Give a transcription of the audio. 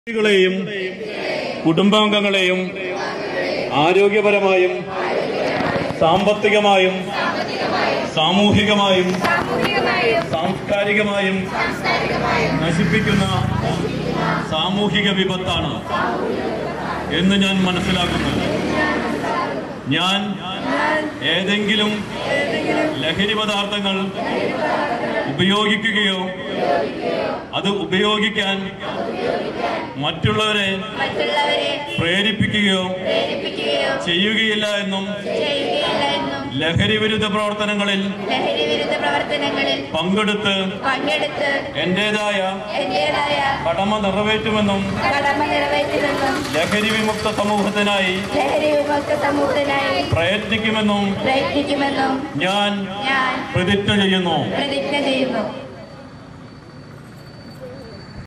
വ്യക്തികളെയും കുടുംബാംഗങ്ങളെയും ആരോഗ്യപരമായും സാമ്പത്തികമായും സാമൂഹികമായും സാമൂഹികമായും സാംസ്കാരികമായും സാംസ്കാരികമായും നശിപ്പിക്കുന്ന സാമൂഹിക വിപത്താണ് എന്ന് ഞാൻ മനസ്സിലാക്കുന്നു ഞാൻ ഏതെങ്കിലും ലഹരി പദാർത്ഥങ്ങൾ ഉപയോഗിക്കുകയോ അത് ഉപയോഗിക്കാൻ മറ്റുള്ളവരെ മറ്റുള്ളവരെ പ്രേരിപ്പിക്കുകയോ പ്രേരിപ്പിക്കുകയോ ചെയ്യുകയില്ല എന്നും ചെയ്യുകയില്ല എന്നും ലഹരി വിരുദ്ധ പ്രവർത്തനങ്ങളിൽ ലഹരി വിരുദ്ധ പ്രവർത്തനങ്ങളിൽ പങ്കെടുത്ത് പങ്കെടുത്ത് എന്റേതായ എന്റേതായ കടമ നിറവേറ്റുമെന്നും കടമ നിറവേറ്റുമെന്നും ലഹരി വിമുക്ത സമൂഹത്തിനായി ലഹരി വിമുക്ത സമൂഹത്തിനായി പ്രയത്നിക്കുമെന്നും പ്രയത്നിക്കുമെന്നും ഞാൻ ഞാൻ പ്രതിജ്ഞ ചെയ്യുന്നു പ്രതിജ്ഞ ചെയ്യുന്നു